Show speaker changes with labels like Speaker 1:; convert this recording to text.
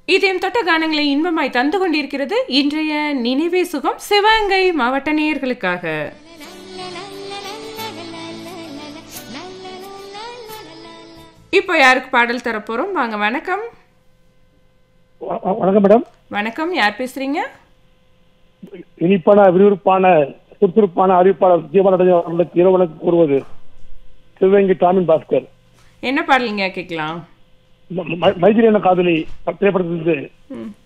Speaker 1: இதயம் தொட்ட கானங்களை இன்பமாய் தந்து கொண்டிருக்கிறது இன்றைய நினைவே சுகம் சிவகங்கை மாவட்ட நேயர்களுக்காக இப்போ யாருக்கு பாடல் தரப்போறோம் வாங்க வணக்கம்
Speaker 2: வ- வ- வணக்கம் மேடம்
Speaker 1: வணக்கம் யார் பேசுறீங்க
Speaker 2: இனிப்பான விறுவிறுப்பான சுறுசுறுப்பான அறிவிப்பாளர் ஜீவனடைய அவர்களுக்கு இரவனுக்கு கூறுவது சிவகங்கை டாமின் பாஸ்கர்
Speaker 1: என்ன பாடலிங்க கேட்கலாம்
Speaker 2: ம- ம- மைதிரி என்ற காதலி திரைப்படத்திலிருந்து